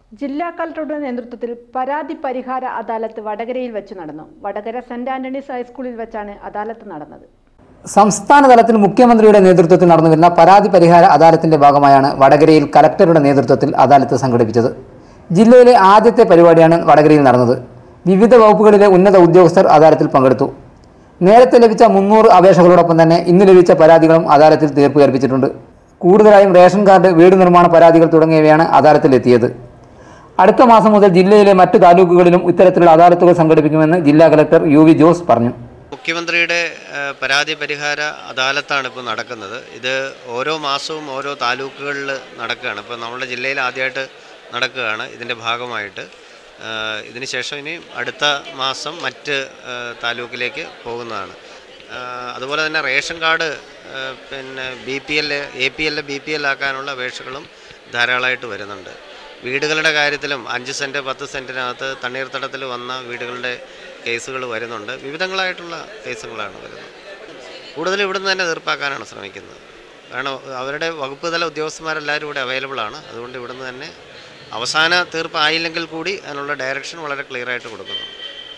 ജില്ലാ കളക്ടറുടെ നേതൃത്വത്തിൽ പരാതി പരിഹാര അദാലത്ത് വടകരയിൽ വെച്ച് നടന്നു വടകര സെന്റ് ആന്റണീസ് ഹൈസ്കൂളിൽ വെച്ചാണ് അദാലത്ത് നടന്നത് സംസ്ഥാന തലത്തിൽ മുഖ്യമന്ത്രിയുടെ നേതൃത്വത്തിൽ നടന്നുവരുന്ന പരാതി പരിഹാര അദാലത്തിന്റെ ഭാഗമായാണ് വടകരയിൽ കലക്ടറുടെ നേതൃത്വത്തിൽ അദാലത്ത് സംഘടിപ്പിച്ചത് ജില്ലയിലെ ആദ്യത്തെ പരിപാടിയാണ് വടകരയിൽ നടന്നത് വിവിധ വകുപ്പുകളിലെ ഉന്നത ഉദ്യോഗസ്ഥർ അദാലത്തിൽ പങ്കെടുത്തു നേരത്തെ ലഭിച്ച മുന്നൂറ് അപേക്ഷകളോടൊപ്പം തന്നെ ഇന്ന് ലഭിച്ച പരാതികളും അദാലത്തിൽ തീർപ്പ് കൽപ്പിച്ചിട്ടുണ്ട് കൂടുതലായും റേഷൻ കാർഡ് വീട് നിർമ്മാണ പരാതികൾ തുടങ്ങിയവയാണ് അദാലത്തിൽ എത്തിയത് അടുത്ത മാസം മുതൽ ജില്ലയിലെ മറ്റു താലൂക്കുകളിലും ഇത്തരത്തിലുള്ള അദാലത്തുകൾ സംഘടിപ്പിക്കുമെന്ന് ജില്ലാ കലക്ടർ യു വി ജോസ് പറഞ്ഞു മുഖ്യമന്ത്രിയുടെ ഏഹ്, പരാതി പരിഹാര അദാലത്താണ് ഇപ്പോൾ നടക്കുന്നത് ഇത് ഓരോ മാസവും ഓരോ താലൂക്കുകളിൽ നടക്കുകയാണ് ഇപ്പോൾ നമ്മുടെ ജില്ലയിൽ ആദ്യമായിട്ട് നടക്കുകയാണ് ഇതിൻ്റെ ഭാഗമായിട്ട് ഏഹ്, ഇതിന് ശേഷം ഇനി അടുത്ത മാസം മറ്റ് ഏഹ്, താലൂക്കിലേക്ക് പോകുന്നതാണ് ഏഹ്, അതുപോലെ തന്നെ റേഷൻ കാർഡ് ഏഹ്, പിന്നെ B P L A P L B P L ആക്കാനുള്ള അപേക്ഷകളും ധാരാളമായിട്ട് വരുന്നുണ്ട് വീടുകളുടെ കാര്യത്തിലും അഞ്ച് സെൻറ്റ് പത്ത് സെൻറ്റിനകത്ത് തണ്ണീർത്തടത്തിൽ വന്ന വീടുകളുടെ കേസുകൾ വരുന്നുണ്ട് വിവിധങ്ങളായിട്ടുള്ള കേസുകളാണ് വരുന്നത് കൂടുതൽ ഇവിടുന്ന് തന്നെ തീർപ്പാക്കാനാണ് ശ്രമിക്കുന്നത് കാരണം അവരുടെ വകുപ്പ് തല ഉദ്യോഗസ്ഥന്മാരെല്ലാവരും ഇവിടെ അവൈലബിൾ ആണ് അതുകൊണ്ട് ഇവിടുന്ന് തന്നെ അവസാന തീർപ്പായില്ലെങ്കിൽ കൂടി അതിനുള്ള ഡയറക്ഷൻ വളരെ ക്ലിയർ ആയിട്ട് കൊടുക്കുന്നു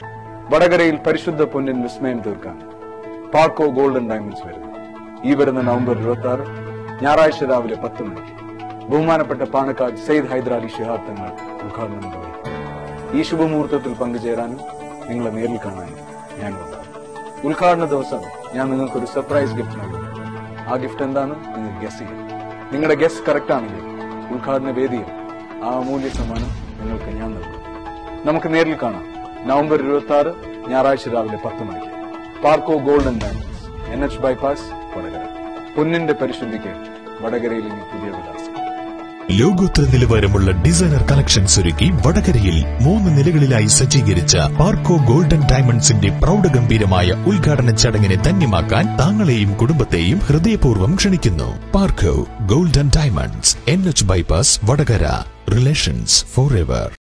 വടകരയിൽ പരിശുദ്ധ പൊന്നിൻ വിസ്മയം തീർക്കാൻ പാർക്കോ ഗോൾഡൻ ഡയമണ്ട്സ് വരുന്നു ഈ വരുന്ന നവംബർ ഇരുപത്തി ആറ് ഞായറാഴ്ച രാവിലെ പത്ത് മണിക്ക് ബഹുമാനപ്പെട്ട പാണക്കാട് സെയ്ദ് ഹൈദരാലി ശിഹാബ് തങ്ങൾ ഉദ്ഘാടനം നിർവഹിക്കും ഈ ശുഭമുഹൂർത്തത്തിൽ പങ്കുചേരാനും നിങ്ങളെ നേരിൽ കാണാനും ഞാൻ വന്നു ഉദ്ഘാടന ദിവസം ഞാൻ നിങ്ങൾക്ക് ഒരു സർപ്രൈസ് ഗിഫ്റ്റ് നൽകും ആ ഗിഫ്റ്റ് എന്താണ് നിങ്ങൾ ഗസ് ചെയ്യും നിങ്ങളുടെ ഗസ് കറക്റ്റ് ആണെങ്കിൽ ഉദ്ഘാടന വേദിയിൽ ആ അമൂല്യ സമ്മാനം നിങ്ങൾക്ക് ഞാൻ നൽകും നമുക്ക് നേരിൽ കാണാം നവംബർ ഇരുപത്തി ആറ് ഞായറാഴ്ച രാവിലെ പത്ത് മണിക്ക് Parko golden diamonds N H bypass Vadakara പൊന്നിന്റെ പരിശുദ്ധിക്ക് വടകരയിൽ ഇനി പുതിയ വിലാസം ലോകോത്തര നിലവാരമുള്ള ഡിസൈനർ കളക്ഷൻസ് ഒരുക്കി വടകരയിൽ മൂന്ന് നിലകളിലായി സജ്ജീകരിച്ച പാർക്കോ ഗോൾഡൻ ഡയമണ്ട്സിന്റെ പ്രൗഢഗംഭീരമായ ഉദ്ഘാടന ചടങ്ങിനെ ധന്യമാക്കാൻ താങ്കളെയും കുടുംബത്തെയും ഹൃദയപൂർവ്വം ക്ഷണിക്കുന്നു Parko golden diamonds N H bypass Vadakara relations for ever